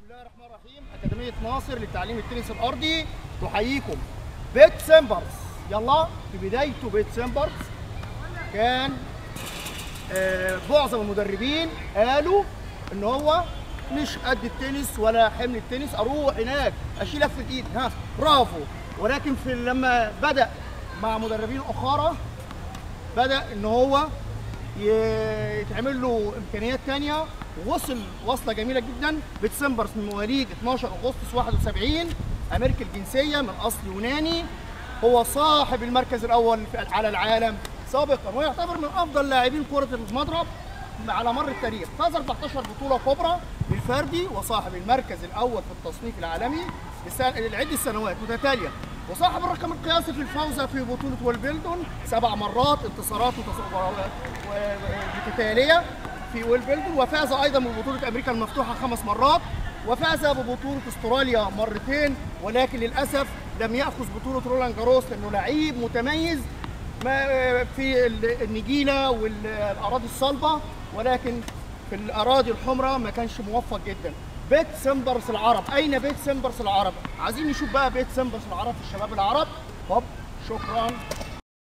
الله الرحمن الرحيم أكاديمية ناصر لتعليم التنس الأرضي تحييكم بيت سيمبرز يلا في بدايته بيت سيمبرز كان آه، معظم المدربين قالوا ان هو مش قد التنس ولا حمل التنس اروح هناك اشيل في الايد ها برافو ولكن في لما بدا مع مدربين اخرى بدا ان هو ي- يتعمل له امكانيات تانية ووصل وصله جميله جدا بتسمبرز من مواليد 12 اغسطس 71 امريكي الجنسيه من اصل يوناني هو صاحب المركز الاول في- على العالم سابقا ويعتبر من افضل لاعبين كره المضرب على مر التاريخ فاز 14 بطوله كبرى بالفردي وصاحب المركز الاول في التصنيف العالمي لسن- لعده سنوات متتاليه وصاحب الرقم القياسي في الفوز في بطوله ويلبلدون سبع مرات انتصارات وتص- و- و- و- متتاليه في ويلبلدون وفاز ايضا ببطوله امريكا المفتوحه خمس مرات وفاز ببطوله استراليا مرتين ولكن للاسف لم ياخذ بطوله رولان جاروس لانه لعيب متميز ما في ال- النجيله والاراضي الصلبه ولكن في الاراضي الحمراء ما كانش موفق جدا بيت سمبرس العرب اين بيت سمبرس العرب عايزين نشوف بقى بيت سمبرس العرب في الشباب العرب طب شكرا